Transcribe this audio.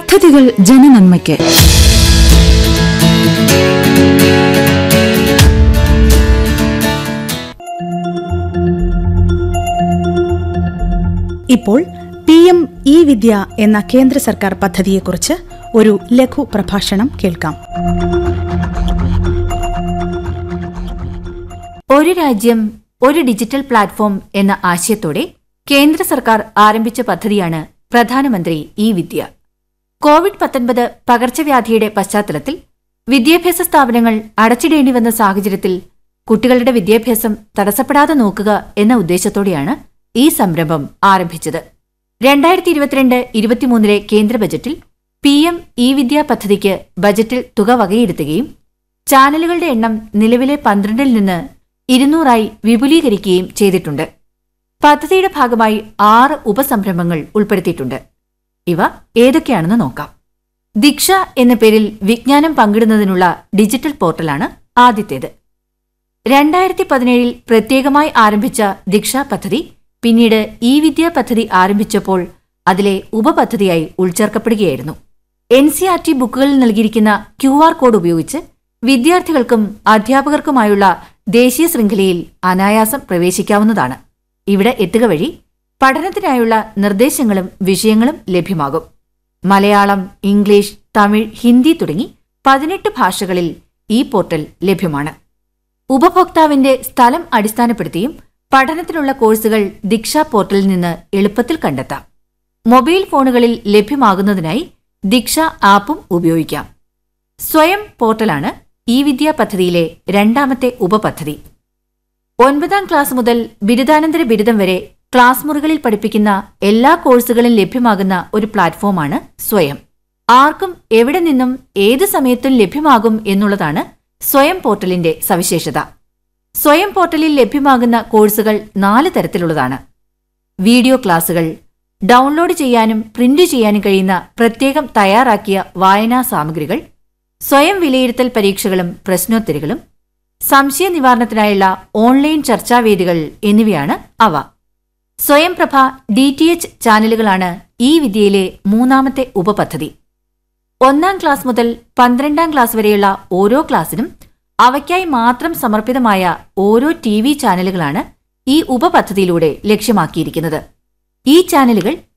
പദ്ധതികൾ ജനനന്മയ്ക്ക് ഇപ്പോൾ പി എം ഇ വിദ്യ എന്ന കേന്ദ്ര സർക്കാർ പദ്ധതിയെക്കുറിച്ച് ഒരു ലഘു പ്രഭാഷണം കേൾക്കാം ഒരു രാജ്യം ഒരു ഡിജിറ്റൽ പ്ലാറ്റ്ഫോം എന്ന ആശയത്തോടെ കേന്ദ്ര സർക്കാർ ആരംഭിച്ച പദ്ധതിയാണ് പ്രധാനമന്ത്രി ഇ വിദ്യ കോവിഡ് പത്തൊൻപത് പകർച്ചവ്യാധിയുടെ പശ്ചാത്തലത്തിൽ വിദ്യാഭ്യാസ സ്ഥാപനങ്ങൾ അടച്ചിടേണ്ടി വന്ന സാഹചര്യത്തിൽ കുട്ടികളുടെ വിദ്യാഭ്യാസം തടസ്സപ്പെടാതെ നോക്കുക എന്ന ഉദ്ദേശത്തോടെയാണ് ഈ സംരംഭം ആരംഭിച്ചത് രണ്ടായിരത്തി ഇരുപത്തിരണ്ട് ഇരുപത്തിമൂന്നിലെ കേന്ദ്ര ബജറ്റിൽ പി എം ഇ വിദ്യ പദ്ധതിക്ക് ബജറ്റിൽ തുക വകയിരുത്തുകയും ചാനലുകളുടെ എണ്ണം നിലവിലെ പന്ത്രണ്ടിൽ നിന്ന് ഇരുന്നൂറായി വിപുലീകരിക്കുകയും ചെയ്തിട്ടുണ്ട് പദ്ധതിയുടെ ഭാഗമായി ആറ് ഉപസംരംഭങ്ങൾ ഉൾപ്പെടുത്തിയിട്ടുണ്ട് ഇവ ഏതൊക്കെയാണെന്ന് നോക്കാം ദീക്ഷ എന്ന പേരിൽ വിജ്ഞാനം പങ്കിടുന്നതിനുള്ള ഡിജിറ്റൽ പോർട്ടലാണ് ആദ്യത്തേത് രണ്ടായിരത്തി പതിനേഴിൽ പ്രത്യേകമായി ആരംഭിച്ച ദീക്ഷ പദ്ധതി പിന്നീട് ഇ വിദ്യ പദ്ധതി ആരംഭിച്ചപ്പോൾ അതിലെ ഉപപദ്ധതിയായി ഉൾച്ചേർക്കപ്പെടുകയായിരുന്നു എൻ സി ആർ ടി ബുക്കുകളിൽ നൽകിയിരിക്കുന്ന ക്യു ആർ കോഡ് ഉപയോഗിച്ച് വിദ്യാർത്ഥികൾക്കും അധ്യാപകർക്കുമായുള്ള ദേശീയ ശൃംഖലയിൽ അനായാസം പ്രവേശിക്കാവുന്നതാണ് ഇവിടെ എത്തുക വഴി പഠനത്തിനായുള്ള നിർദ്ദേശങ്ങളും വിഷയങ്ങളും ലഭ്യമാകും മലയാളം ഇംഗ്ലീഷ് തമിഴ് ഹിന്ദി തുടങ്ങി പതിനെട്ട് ഭാഷകളിൽ ഈ പോർട്ടൽ ലഭ്യമാണ് ഉപഭോക്താവിന്റെ സ്ഥലം അടിസ്ഥാനപ്പെടുത്തിയും പഠനത്തിനുള്ള കോഴ്സുകൾ ദീക്ഷ പോർട്ടലിൽ നിന്ന് എളുപ്പത്തിൽ കണ്ടെത്താം മൊബൈൽ ഫോണുകളിൽ ലഭ്യമാകുന്നതിനായി ദീക്ഷ ആപ്പും ഉപയോഗിക്കാം സ്വയം പോർട്ടലാണ് ഈ വിദ്യാ പദ്ധതിയിലെ രണ്ടാമത്തെ ഉപപദ്ധതി ഒൻപതാം ക്ലാസ് മുതൽ ബിരുദാനന്തര ബിരുദം വരെ ക്ലാസ് മുറികളിൽ പഠിപ്പിക്കുന്ന എല്ലാ കോഴ്സുകളും ലഭ്യമാകുന്ന ഒരു പ്ലാറ്റ്ഫോമാണ് സ്വയം ആർക്കും എവിടെ നിന്നും ഏത് സമയത്തും ലഭ്യമാകും എന്നുള്ളതാണ് സ്വയം പോർട്ടലിന്റെ സവിശേഷത സ്വയം പോർട്ടലിൽ ലഭ്യമാകുന്ന കോഴ്സുകൾ നാല് തരത്തിലുള്ളതാണ് വീഡിയോ ക്ലാസുകൾ ഡൗൺലോഡ് ചെയ്യാനും പ്രിന്റ് ചെയ്യാനും കഴിയുന്ന പ്രത്യേകം തയ്യാറാക്കിയ വായനാ സാമഗ്രികൾ സ്വയം വിലയിരുത്തൽ പരീക്ഷകളും പ്രശ്നോത്തരികളും സംശയ നിവാരണത്തിനായുള്ള ഓൺലൈൻ ചർച്ചാവേദികൾ എന്നിവയാണ് അവ സ്വയംപ്രഭ ഡി ടി എച്ച് ചാനലുകളാണ് ഈ വിദ്യയിലെ മൂന്നാമത്തെ ഉപപദ്ധതി ഒന്നാം ക്ലാസ് മുതൽ പന്ത്രണ്ടാം ക്ലാസ് വരെയുള്ള ഓരോ ക്ലാസ്സിനും അവയ്ക്കായി മാത്രം സമർപ്പിതമായ ഓരോ ടി വി ചാനലുകളാണ് ഈ ഉപപദ്ധതിയിലൂടെ ലക്ഷ്യമാക്കിയിരിക്കുന്നത് ഈ ചാനലുകൾ